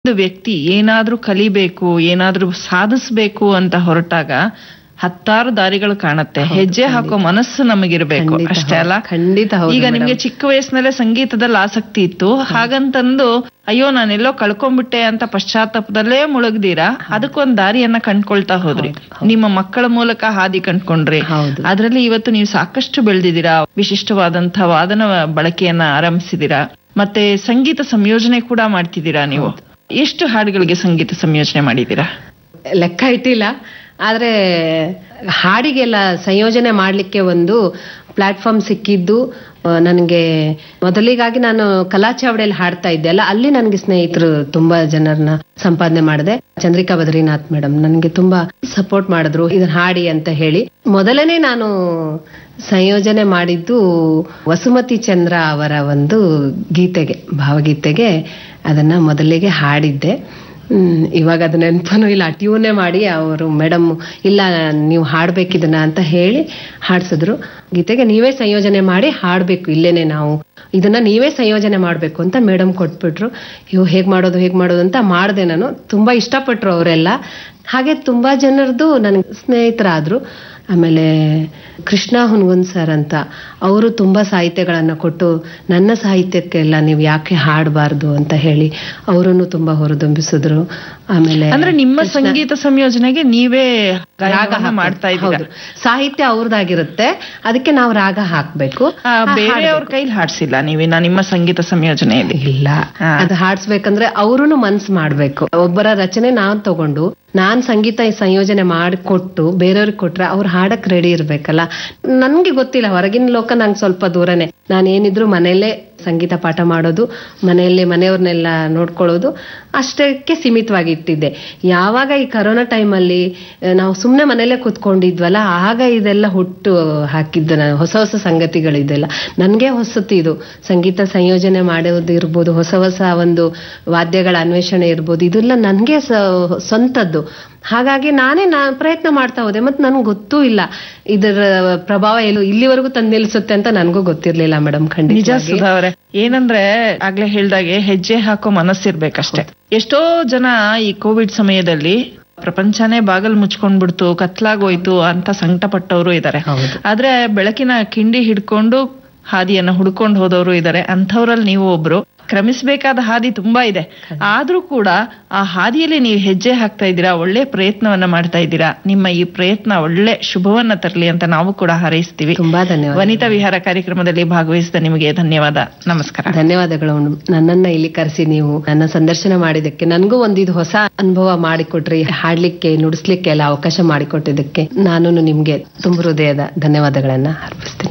ಒಂದು ವ್ಯಕ್ತಿ ಏನಾದ್ರೂ ಕಲಿಬೇಕು ಏನಾದ್ರೂ ಸಾಧಿಸ್ಬೇಕು ಅಂತ ಹೊರಟಾಗ ಹತ್ತಾರು ದಾರಿಗಳು ಕಾಣುತ್ತೆ ಹೆಜ್ಜೆ ಹಾಕೋ ಮನಸ್ಸು ನಮಗಿರ್ಬೇಕು ಖಂಡಿತ ಅಷ್ಟೇ ಅಲ್ಲ ಹೌದು. ಖಂಡಿತ ಹೌದು ಈಗ madam. ನಿಮ್ಗೆ ಚಿಕ್ಕ ವಯಸ್ಸಿನಲ್ಲೇ ಸಂಗೀತದಲ್ಲಿ ಆಸಕ್ತಿ ಇತ್ತು ಹಾಗಂತಂದು ಅಯ್ಯೋ ನಾನೆಲ್ಲೋ ಕಳ್ಕೊಂಡ್ಬಿಟ್ಟೆ ಅಂತ ಪಶ್ಚಾತ್ತಾಪದಲ್ಲೇ ಮುಳುಗ್ದೀರಾ ಅದಕ್ಕೊಂದ್ ದಾರಿಯನ್ನ ಕಂಡ್ಕೊಳ್ತಾ ಹೋದ್ರಿ ನಿಮ್ಮ ಮಕ್ಕಳ ಮೂಲಕ ಹಾದಿ ಕಂಡ್ಕೊಂಡ್ರಿ ಹೌದು. ಅದರಲ್ಲಿ ಇವತ್ತು ನೀವು ಸಾಕಷ್ಟು ಬೆಳೆದಿದ್ದೀರಾ ವಿಶಿಷ್ಟವಾದಂತಹ ವಾದನ ಬಳಕೆಯನ್ನ ಆರಂಭಿಸಿದೀರಾ ಮತ್ತೆ ಸಂಗೀತ ಸಂಯೋಜನೆ ಕೂಡ ಮಾಡ್ತಿದ್ದೀರಾ ನೀವು ಎಷ್ಟು ಹಾಡುಗಳಿಗೆ ಸಂಗೀತ ಸಂಯೋಜನೆ ಮಾಡಿದ್ದೀರಾ ಲೆಕ್ಕ ಇಟ್ಟಿಲ್ಲ ಆದ್ರೆ ಹಾಡಿಗೆಲ್ಲ ಸಂಯೋಜನೆ ಮಾಡಲಿಕ್ಕೆ ಒಂದು ಪ್ಲಾಟ್ಫಾರ್ಮ್ ಸಿಕ್ಕಿದ್ದು ನನಗೆ ಮೊದಲಿಗಾಗಿ ನಾನು ಕಲಾ ಚಾವಡಿಯಲ್ಲಿ ಹಾಡ್ತಾ ಇದ್ದೆ ಅಲ್ಲ ಅಲ್ಲಿ ನನಗೆ ಸ್ನೇಹಿತರು ತುಂಬಾ ಜನರನ್ನ ಸಂಪಾದನೆ ಮಾಡಿದೆ ಚಂದ್ರಿಕಾ ಬದ್ರಿನಾಥ್ ಮೇಡಮ್ ನನಗೆ ತುಂಬಾ ಸಪೋರ್ಟ್ ಮಾಡಿದ್ರು ಇದನ್ನ ಹಾಡಿ ಅಂತ ಹೇಳಿ ಮೊದಲನೇ ನಾನು ಸಂಯೋಜನೆ ಮಾಡಿದ್ದು ವಸುಮತಿ ಚಂದ್ರ ಅವರ ಒಂದು ಗೀತೆಗೆ ಭಾವಗೀತೆಗೆ ಅದನ್ನ ಮೊದಲಿಗೆ ಹಾಡಿದ್ದೆ ಹ್ಮ್, ಇವಾಗ ಅದು ನೆನಪನು ಇಲ್ಲ ಟ್ಯೂನೇ ಮಾಡಿ ಅವರು ಮೇಡಮ್ ಇಲ್ಲ ನೀವು ಹಾಡ್ಬೇಕಿದನ್ನ ಅಂತ ಹೇಳಿ ಹಾಡ್ಸಿದ್ರು ಗೀತೆಗೆ ನೀವೇ ಸಂಯೋಜನೆ ಮಾಡಿ ಹಾಡ್ಬೇಕು ಇಲ್ಲೇನೆ ನಾವು ಇದನ್ನ ನೀವೇ ಸಂಯೋಜನೆ ಮಾಡ್ಬೇಕು ಅಂತ ಮೇಡಮ್ ಕೊಟ್ಬಿಟ್ರು ಇವ್ ಹೇಗ್ ಮಾಡೋದು ಹೇಗ್ ಮಾಡೋದು ಅಂತ ಮಾಡಿದೆ ನಾನು ತುಂಬಾ ಇಷ್ಟಪಟ್ರು ಅವರೆಲ್ಲ ಹಾಗೆ ತುಂಬಾ ಜನರದು ನನಗೆ ಸ್ನೇಹಿತರಾದ್ರು ಆಮೇಲೆ ಕೃಷ್ಣ ಹುನ್ಗುನ್ ಸರ್ ಅಂತ ಅವರು ತುಂಬಾ ಸಾಹಿತ್ಯಗಳನ್ನ ಕೊಟ್ಟು ನನ್ನ ಸಾಹಿತ್ಯಕ್ಕೆಲ್ಲ ನೀವು ಯಾಕೆ ಹಾಡಬಾರ್ದು ಅಂತ ಹೇಳಿ ಅವರನ್ನು ತುಂಬಾ ಹೊರದೊಂಬಿಸಿದ್ರು ಆಮೇಲೆ ಅಂದ್ರೆ ನಿಮ್ಮ ಸಂಗೀತ ಸಂಯೋಜನೆಗೆ ನೀವೇ ರಾಗ ರಾಗ ಹಾಕೋದು. ಮಾಡ್ತಾ ಇದ್ದೀರಾ ಹೌದು. ಸಾಹಿತ್ಯ ಅವ್ರದ್ದಾಗಿರುತ್ತೆ ಅದಕ್ಕೆ ನಾವು ರಾಗ ಹಾಕ್ಬೇಕು ಆ, ಬೇರೆಯವ್ರ ಕೈಲಿ ಹಾಡ್ಸಿಲ್ಲ ನೀವಿನ್ನ ನಿಮ್ಮ ಸಂಗೀತ ಸಂಯೋಜನೆಯಲ್ಲಿ ಇಲ್ಲ ಹಾ. ಅದು ಹಾಡ್ಸ್ಬೇಕಂದ್ರೆ ಅವ್ರು ಮನ್ಸ್ ಮಾಡ್ಬೇಕು ಒಬ್ಬರ ರಚನೆ ನಾನ್ ತಗೊಂಡು ನಾನ್ ಸಂಗೀತ ಸಂಯೋಜನೆ ಮಾಡಿಕೊಟ್ಟು ಬೇರೆಯವ್ರಿಗೆ ಕೊಟ್ರೆ ಅವ್ರು ಹಾಡಕ್ ರೆಡಿ ಇರ್ಬೇಕಲ್ಲ ನನ್ಗೆ ಗೊತ್ತಿಲ್ಲ ಹೊರಗಿನ ಲೋಕ ನಂಗೆ ಸ್ವಲ್ಪ ದೂರನೇ ನಾನು ಏನಿದ್ರು ಮನೆಯಲ್ಲೇ ಸಂಗೀತ ಪಾಠ ಮಾಡೋದು ಮನೆಯಲ್ಲೇ ಮನೆಯವ್ರನ್ನೆಲ್ಲ ನೋಡ್ಕೊಳ್ಳೋದು ಅಷ್ಟಕ್ಕೆ ಸೀಮಿತವಾಗಿ ಇಟ್ಟಿದ್ದೆ ಯಾವಾಗ ಈ ಕರೋನಾ ಟೈಮಲ್ಲಿ ನಾವು ಸುಮ್ಮನೆ ಮನೆಯಲ್ಲೇ ಕೂತ್ಕೊಂಡಿದ್ವಲ್ಲ ಆಗ ಇದೆಲ್ಲ ಹುಟ್ಟು ಹಾಕಿದ್ದು ನಾನು ಹೊಸ ಹೊಸ ಸಂಗತಿಗಳಿದೆಲ್ಲ ನನಗೆ ಹೊಸತು ಇದು ಸಂಗೀತ ಸಂಯೋಜನೆ ಮಾಡೋದು ಇರ್ಬೋದು ಹೊಸ ಹೊಸ ಒಂದು ವಾದ್ಯಗಳ ಅನ್ವೇಷಣೆ ಇರ್ಬೋದು ಇದೆಲ್ಲ ನನಗೆ ಸ್ವಂತದ್ದು ಹಾಗಾಗಿ ನಾನೇ ನಾ ಪ್ರಯತ್ನ ಮಾಡ್ತಾ ಹೋದೆ ಮತ್ತೆ ನನ್ಗೆ ಗೊತ್ತೂ ಇಲ್ಲ ಇದರ ಪ್ರಭಾವ ಏನು ಇಲ್ಲಿವರೆಗೂ ತಂದು ನಿಲ್ಲಿಸುತ್ತೆ ಅಂತ ನನಗೂ ಗೊತ್ತಿರ್ಲಿಲ್ಲ ಮೇಡಮ್ ನಿಜ ಖಂಡಿತ ಸುಧಾ ಅವ್ರೆ ಏನಂದ್ರೆ ಆಗ್ಲೇ ಹೇಳ್ದಾಗೆ ಹೆಜ್ಜೆ ಹಾಕೋ ಮನಸ್ಸಿರ್ಬೇಕಷ್ಟೇ ಎಷ್ಟೋ ಜನ ಈ ಕೋವಿಡ್ ಸಮಯದಲ್ಲಿ ಪ್ರಪಂಚನೇ ಬಾಗಲ್ ಮುಚ್ಕೊಂಡ್ಬಿಡ್ತು ಕತ್ಲಾಗೋಯ್ತು ಅಂತ ಸಂಕಟ ಪಟ್ಟವರು ಇದಾರೆ ಹೌದು. ಆದ್ರೆ ಬೆಳಕಿನ ಕಿಂಡಿ ಹಿಡ್ಕೊಂಡು ಹಾದಿಯನ್ನ ಹುಡ್ಕೊಂಡು ಹೋದವರು ಇದಾರೆ ಅಂಥವ್ರಲ್ಲಿ ನೀವು ಒಬ್ರು ಕ್ರಮಿಸಬೇಕಾದ ಹಾದಿ ತುಂಬಾ ಇದೆ ಆದ್ರೂ ಕೂಡ ಆ ಹಾದಿಯಲ್ಲಿ ನೀವು ಹೆಜ್ಜೆ ಹಾಕ್ತಾ ಇದ್ದೀರಾ ಒಳ್ಳೆ ಪ್ರಯತ್ನವನ್ನ ಮಾಡ್ತಾ ಇದ್ದೀರಾ ನಿಮ್ಮ ಈ ಪ್ರಯತ್ನ ಒಳ್ಳೆ ಶುಭವನ್ನ ತರಲಿ ಅಂತ ನಾವು ಕೂಡ ಹಾರೈಸ್ತೀವಿ ತುಂಬಾ ಧನ್ಯವಾದ ವನಿತಾ ವಿಹಾರ ಕಾರ್ಯಕ್ರಮದಲ್ಲಿ ಭಾಗವಹಿಸಿದ ನಿಮಗೆ ಧನ್ಯವಾದ ನಮಸ್ಕಾರ ಧನ್ಯವಾದಗಳು ನನ್ನನ್ನ ಇಲ್ಲಿ ಕರೆಸಿ ನೀವು ನನ್ನ ಸಂದರ್ಶನ ಮಾಡಿದಕ್ಕೆ ನನಗೂ ಒಂದು ಇದು ಹೊಸ ಅನುಭವ ಮಾಡಿಕೊಟ್ರಿ ಹಾಡ್ಲಿಕ್ಕೆ ನುಡಿಸ್ಲಿಕ್ಕೆ ಎಲ್ಲ ಅವಕಾಶ ಮಾಡಿಕೊಟ್ಟಿದ್ದಕ್ಕೆ ನಾನು ನಿಮ್ಗೆ ತುಂಬ ಹೃದಯದ ಧನ್ಯವಾದಗಳನ್ನ ಅರ್ಪಿಸ್ತೀನಿ